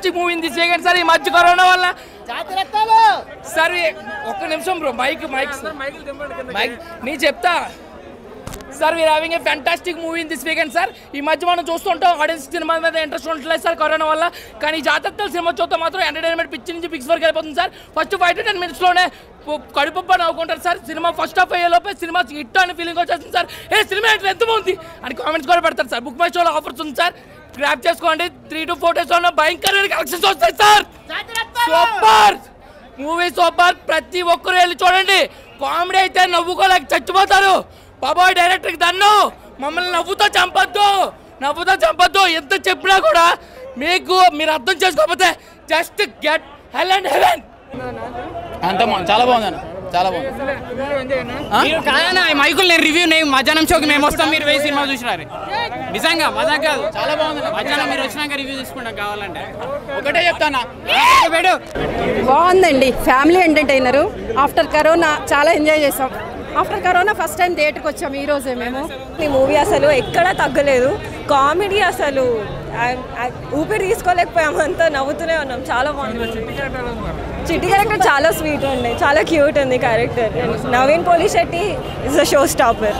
Fantastic movie this weekend sir ఈ మధ్య corona వల్ల సార్ ఈ- ఒక్క నిమిషం బ్రో మైక్ మైక్ మైక్ నీ చెప్తా sir we are having a fantastic movie in this weekend sir ఈ మధ్య మనం చూస్తుంటాం ఆడియన్స్ సినిమా మీద ఇంట్రెస్ట్ ఉండట్లేదు సార్ కరోనా వల్ల కానీ ఈ జాతర సినిమా చూస్తే మాత్రం ఎంటర్టైన్మెంట్ పిచ్చి నుంచి పిక్స్ వరకు వెళ్ళిపోతుంది sir first five to ten మినిట్స్లోనే కడుపు నవ్వుకుంటారు సార్ సినిమా ఫస్ట్ హాఫ్ అయ్యేలోపే సినిమా హిట్ అని ఫీలింగ్ వచ్చేస్తుంది సార్ ఏ సినిమా ఎట్లా ఎంత బాగుంది అని కామెంట్స్ కూడా పెడతారు సార్ బుక్ మై షోలో ఆఫర్స్ ఉంది సార్ గ్రాప్ చేసుకోండి త్రీ టు ఫోర్ డేస్లో భయంకరమైన కలెక్షన్స్ వస్తాయి సార్ సూపర్ మూవీ సూపర్ ప్రతి ఒక్కరు వెళ్ళి చూడండి కామెడీ అయితే నవ్వుకోలేక చచ్చిపోతారు బాబాయ్ డైరెక్టర్కి దన్ను మమ్మల్ని నవ్వుతో చంపొద్దు నవ్వుతో చంపొద్దు ఎంత చెప్పినా కూడా మీకు మీరు అర్థం చేసుకోకపోతే just get hell and heaven అంత చాలా బాగుంది అన్న చాలా బాగుంది మీరు కాదన్నా ఈ మైకులు నేను రివ్యూ నేను మధ్యాహ్నం షోకి మేము వస్తాం మీరు వెయ్యి సినిమా చూసినారు నిజంగా మజా కాదు చాలా బాగుంది మధ్యాహ్నం మీరు వచ్చినాక రివ్యూ తీసుకుంటాం కావాలంటే ఒకటే చెప్తానా పెట్టు బాగుందండి ఫ్యామిలీ ఎంటర్టైనరు ఆఫ్టర్ కరోనా చాలా ఎంజాయ్ చేసాం ఆఫ్టర్ కరోనా ఫస్ట్ టైం థియేటర్కి వచ్చాం ఈ రోజే మేము ఈ మూవీ అసలు ఎక్కడా తగ్గలేదు కామెడీ అసలు ఆ- ఆ ఊపిరి తీసుకోలేకపోయాము అంతా నవ్వుతూనే ఉన్నాం చాలా బాగుంది చిట్టి క్యారెక్టర్ చాలా స్వీట్ ఉంది చాలా క్యూట్ ఉంది character Naveen Polishetty is a show stopper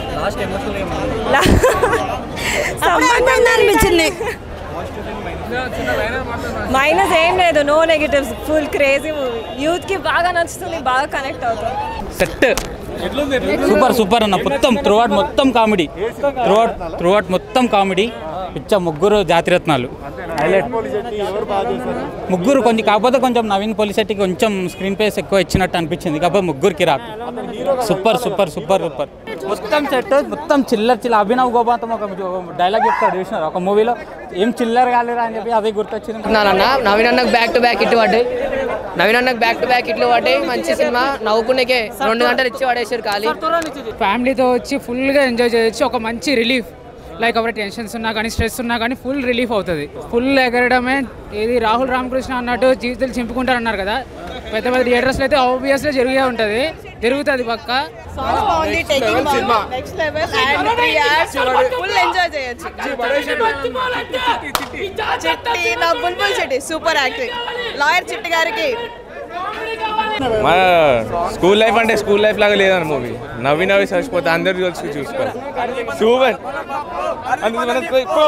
అనిపించింది మైనస్ ఏం లేదు no negatives full crazy movie youth కి బాగా నచ్చుతుంది బాగా కనెక్ట్ అవుతుంది సెట్ సూపర్ సూపర్ అన్న మొత్తం త్రూఅవుట్ మొత్తం కామెడీ త్రూఅవుట్ త్రూఅవుట్ మొత్తం కామెడీ పిచ్చ ముగ్గురు జాతిరత్నాలు హైలైట్ ముగ్గురు కొంచెం కాకపోతే కొంచెం నవీన్ పోలిసెట్టికి కొంచెం స్క్రీన్ ప్లేస్ ఎక్కువ ఇచ్చినట్టు అనిపించింది కాకపోతే ముగ్గురికి రాకు సూపర్ సూపర్ సూపర్ సూపర్ మొత్తం సెట్ మొత్తం చిల్లర చిల్ల అభినవ్ గోపాతం ఒక డైలాగ్ చెప్తాడు చూసినారు ఒక మూవీలో ఏం చిల్లర కాలేరా అని చెప్పి అదే గుర్తొచ్చింది నాన్న నవీన్ అన్నకు బ్యాక్ టు బ్యాక్ ఇట్లు పడ్డాయి నవీన్ అన్నకు బ్యాక్ టు బ్యాక్ ఇట్లు పడ్డాయి మంచి సినిమా నవ్వుకునేకే రెండు గంటలు ఇచ్చి పడేసారు ఖాళీ ఫ్యామిలీతో వచ్చి ఫుల్గా ఎంజాయ్ చేయొచ్చు ఒక మంచి రిలీఫ్ లైక్ ఎవరి టెన్షన్స్ ఉన్నా కానీ స్ట్రెస్ ఉన్నా కానీ ఫుల్ రిలీఫ్ అవుతుంది ఫుల్ ఎగరడమే ఏది రాహుల్ రామకృష్ణ అన్నట్టు జీవితాలు చింపుకుంటారు అన్నారు కదా పెద్ద పెద్ద థియేటర్స్లో అయితే ఆబ్వియస్లీ జరిగే ఉంటుంది జరుగుతుంది పక్క ఫుల్ ఎంజాయ్ చేయొచ్చు చిట్టి నా బుల్బుల్ చిట్టి సూపర్ యాక్టింగ్ లాయర్ చిట్టి గారికి మన స్కూల్ లైఫ్ అంటే స్కూల్ లైఫ్ లాగా లేదన్న మూవీ నవ్వి నవ్వి చచ్చిపోతే అందరు కలిసి చూసుకోవాలి సూపర్ అందుకు మనం పోయి- పో.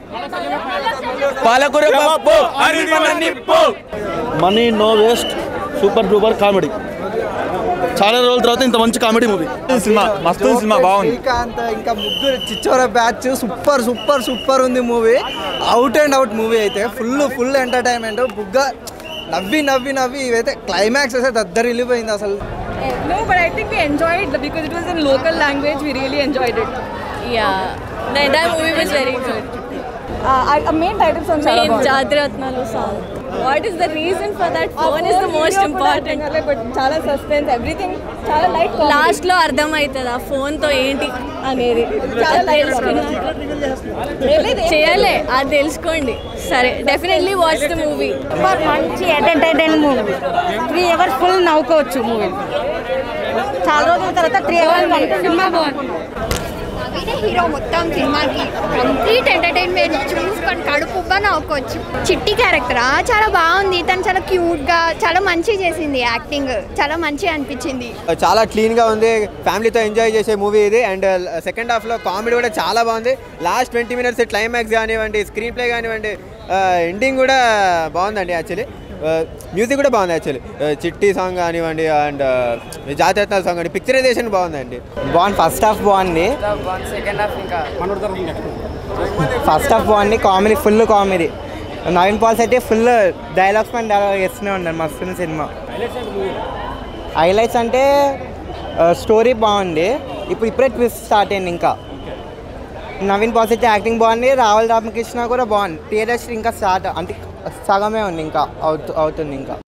పాలకూర పప్పు, అరటిపండు నిప్పు. Money no waste super duper comedy చాలా రోజుల తర్వాత ఇంత మంచి కామెడీ మూవీ సినిమా మస్తు సినిమా బాగుంది శ్రీకాంత్ ఇంకా ముగ్గురు Chhichhore batch super super super ఉంది movie out and out movie అయితే ఫుల్ ఫుల్ ఎంటర్టైన్మెంట్ బుగ్గ నవ్వి నవ్వి నవ్వి ఇవైతే క్లైమాక్స్ అయితే దద్దరు వెళ్ళిపోయింది అసలు No, but I think we enjoyed it because it was in local language. We really enjoyed it. Yeah, the entire movie was very good. Uh, I, a main title song చాలా Main బాగుంది. Jatiratnalu song. What is the reason for that? Phone is the most important. But చాలా suspense everything చాలా light last లో అర్థమవుతుంది ఆ phone తో ఏంటి అనేది చాలా అది light తెలుసుకున్నాక చేయాలి అది తెలుసుకోండి సరే డెఫినెట్లీ వాచ్ ద మూవీ మంచి entertain movie three hours full నవ్వుకోవచ్చు మూవీ చాలా రోజుల తర్వాత త్రీ అవర్స్ సినిమా బాగుంది హీరో మొత్తం సినిమాకి కంప్లీట్ ఎంటర్టైన్మెంట్ చూసుకొని కడుపుబ్బా నవ్వుకోవచ్చు చిట్టి క్యారెక్టర్ చాలా బాగుంది తను చాలా క్యూట్ గా చాలా మంచిగా చేసింది యాక్టింగ్ చాలా మంచిగా అనిపించింది చాలా క్లీన్గా ఉంది ఫ్యామిలీతో ఎంజాయ్ చేసే మూవీ ఇది అండ్ సెకండ్ హాఫ్లో కామెడీ కూడా చాలా బాగుంది లాస్ట్ ట్వంటీ మినిట్స్ క్లైమాక్స్ కానివ్వండి స్క్రీన్ ప్లే కానివ్వండి ఎండింగ్ కూడా బాగుందండి యాక్చువల్లీ మ్యూజిక్ కూడా బాగుంది యాక్చువల్లీ చిట్టి సాంగ్ కానివ్వండి అండ్ జాతరత్నాల సాంగ్ అండి పిక్చరైజేషన్ బాగుందండి బాగుంది ఫస్ట్ హాఫ్ బాగుంది సెకండ్ హాఫ్ ఇంకా ఫస్ట్ హాఫ్ బాగుంది కామెడీ ఫుల్ కామెడీ నవీన్ పాల్స్ అయితే ఫుల్ డైలాగ్స్ పైన డైలాగ్ వేస్తూనే ఉన్నారు మస్తు సినిమా హైలైట్స్ అంటే స్టోరీ బాగుంది ఇప్పుడు ఇప్పుడే ట్విస్ట్ స్టార్ట్ అయింది ఇంకా నవీన్ పాల్స్ అయితే యాక్టింగ్ బాగుంది రాహుల్ రామకృష్ణ కూడా బాగుంది థియేటర్స్ ఇంకా స్టార్ట్ అంటే సగమే ఉంది ఇంకా అవుతు అవుతుంది ఇంకా